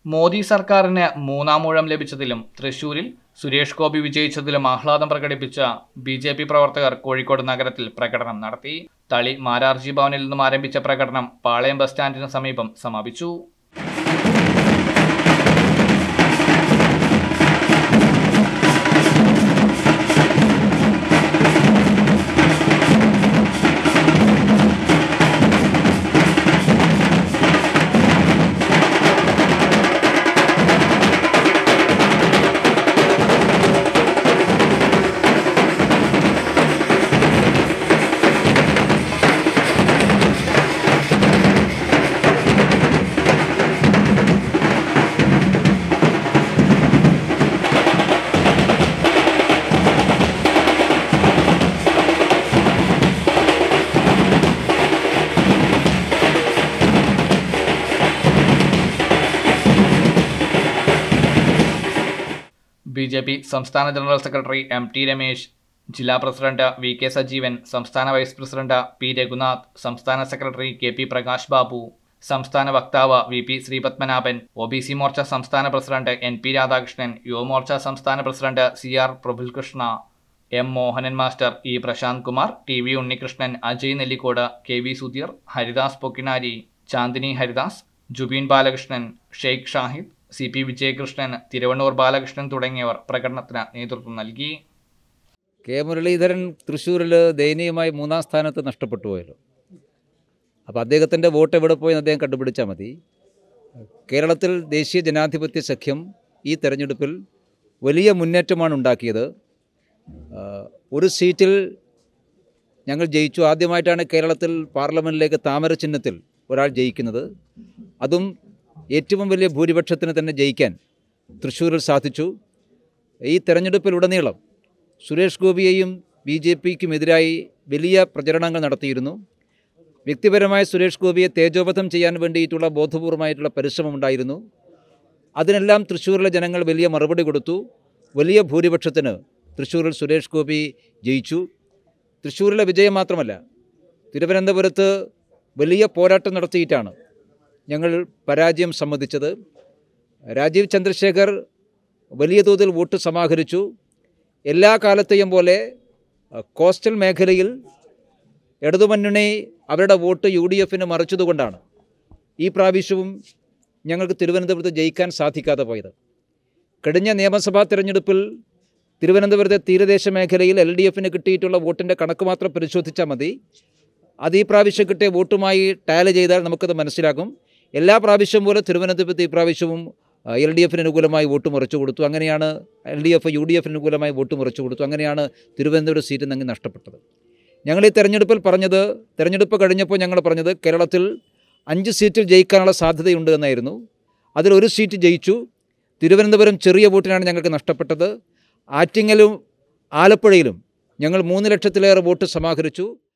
മോദി സർക്കാരിന് മൂന്നാം ഊഴം ലഭിച്ചതിലും തൃശൂരിൽ സുരേഷ് ഗോപി വിജയിച്ചതിലും ആഹ്ലാദം പ്രകടിപ്പിച്ച ബി ജെ പി പ്രവർത്തകർ കോഴിക്കോട് നഗരത്തിൽ പ്രകടനം നടത്തി തളി മാരാർജി ഭവനിൽ നിന്നും ആരംഭിച്ച പ്രകടനം പാളയം ബസ് സ്റ്റാൻഡിന് സമീപം സമാപിച്ചു ബി ജെ പി സംസ്ഥാന general secretary M T Ramesh ജില്ലാ പ്രസിഡന്റ് വി കെ സജീവൻ സംസ്ഥാന വൈസ് പ്രസിഡന്റ് പി രഘുനാഥ് സംസ്ഥാന secretary K P Prakash Babu സംസ്ഥാന വക്താവ് V P Sreepadmanabhan O B C Morcha സംസ്ഥാന president N P Radhakrishnan Yuvamorcha സംസ്ഥാന president C R Prafulkrishna M Mohanan master E Prasanth Kumar T V Unnikrishnan Ajay Nellikode K V Sudheer Haridas Pokkinari Chandini Haridas Jubeen Balakrishnan Sheikh Shahid C P Vijayakrishnan Thiruvannur Balakrishnan തുടങ്ങിയവർ പ്രകടനത്തിന് നേതൃത്വം നൽകി കെ മുരളീധരൻ തൃശ്ശൂരിൽ ദയനീയമായി മൂന്നാം സ്ഥാനത്ത് നഷ്ടപ്പെട്ടു പോയല്ലോ അപ്പോൾ അദ്ദേഹത്തിൻ്റെ വോട്ട് എവിടെ പോയെന്ന് അദ്ദേഹം കണ്ടുപിടിച്ചാൽ മതി കേരളത്തിൽ ദേശീയ ജനാധിപത്യ സഖ്യം ഈ തെരഞ്ഞെടുപ്പിൽ വലിയ മുന്നേറ്റമാണ് ഉണ്ടാക്കിയത് ആ, ഒരു സീറ്റിൽ ഞങ്ങൾ ജയിച്ചു ആദ്യമായിട്ടാണ് കേരളത്തിൽ പാർലമെൻറ്റിലേക്ക് താമര ചിഹ്നത്തിൽ ഒരാൾ ജയിക്കുന്നത് അതും ഏറ്റവും വലിയ ഭൂരിപക്ഷത്തിന് തന്നെ ജയിക്കാൻ തൃശ്ശൂരിൽ സാധിച്ചു ഈ തെരഞ്ഞെടുപ്പിലുടനീളം സുരേഷ് ഗോപിയെയും ബി ജെ പിക്കുമെതിരായി വലിയ പ്രചരണങ്ങൾ നടത്തിയിരുന്നു വ്യക്തിപരമായ സുരേഷ് ഗോപിയെ തേജോവധം ചെയ്യാൻ വേണ്ടിയിട്ടുള്ള ബോധപൂർവമായിട്ടുള്ള പരിശ്രമമുണ്ടായിരുന്നു അതിനെല്ലാം തൃശ്ശൂരിലെ ജനങ്ങൾ വലിയ മറുപടി കൊടുത്തു വലിയ ഭൂരിപക്ഷത്തിന് തൃശ്ശൂരിൽ സുരേഷ് ഗോപി ജയിച്ചു തൃശ്ശൂരിലെ വിജയം മാത്രമല്ല തിരുവനന്തപുരത്ത് വലിയ പോരാട്ടം നടത്തിയിട്ടാണ് ഞങ്ങൾ പരാജയം സമ്മതിച്ചത് രാജീവ് ചന്ദ്രശേഖർ വലിയ തോതിൽ വോട്ട് സമാഹരിച്ചു എല്ലാ കാലത്തെയും പോലെ അഹ്, കോസ്റ്റൽ മേഖലയിൽ ഇടതുമുന്നണി അവരുടെ വോട്ട് യു ഡി എഫിന് മറിച്ചതുകൊണ്ടാണ് ഈ പ്രാവശ്യവും ഞങ്ങൾക്ക് തിരുവനന്തപുരത്ത് ജയിക്കാൻ സാധിക്കാതെ പോയത് കഴിഞ്ഞ നിയമസഭാ തിരഞ്ഞെടുപ്പിൽ തിരുവനന്തപുരത്തെ തീരദേശ മേഖലയിൽ എൽ ഡി എഫിന് കിട്ടിയിട്ടുള്ള വോട്ടിൻ്റെ കണക്ക് മാത്രം പരിശോധിച്ചാൽ മതി അത് ഈ പ്രാവശ്യം കിട്ടിയ വോട്ടുമായി ടാലി ചെയ്താൽ നമുക്കത് മനസ്സിലാകും എല്ലാ പ്രാവശ്യം പോലെ തിരുവനന്തപുരത്ത് ഈ പ്രാവശ്യവും എൽ ഡി എഫിന് അനുകൂലമായി വോട്ട് മറിച്ചു കൊടുത്തു അങ്ങനെയാണ് L D F U D എഫിന് അനുകൂലമായി വോട്ട് മറിച്ചു കൊടുത്തു അങ്ങനെയാണ് തിരുവനന്തപുരം സീറ്റ് നിന്ന് നഷ്ടപ്പെട്ടത് ഞങ്ങൾ ഈ തെരഞ്ഞെടുപ്പിൽ പറഞ്ഞത് തെരഞ്ഞെടുപ്പ് കഴിഞ്ഞപ്പോൾ ഞങ്ങൾ പറഞ്ഞത് കേരളത്തിൽ അഞ്ച് സീറ്റിൽ ജയിക്കാനുള്ള സാധ്യതയുണ്ട് എന്നായിരുന്നു അതിലൊരു സീറ്റ് ജയിച്ചു തിരുവനന്തപുരം ചെറിയ വോട്ടിനാണ് ഞങ്ങൾക്ക് നഷ്ടപ്പെട്ടത് ആറ്റിങ്ങലും ആലപ്പുഴയിലും ഞങ്ങൾ മൂന്ന് ലക്ഷത്തിലേറെ വോട്ട് സമാഹരിച്ചു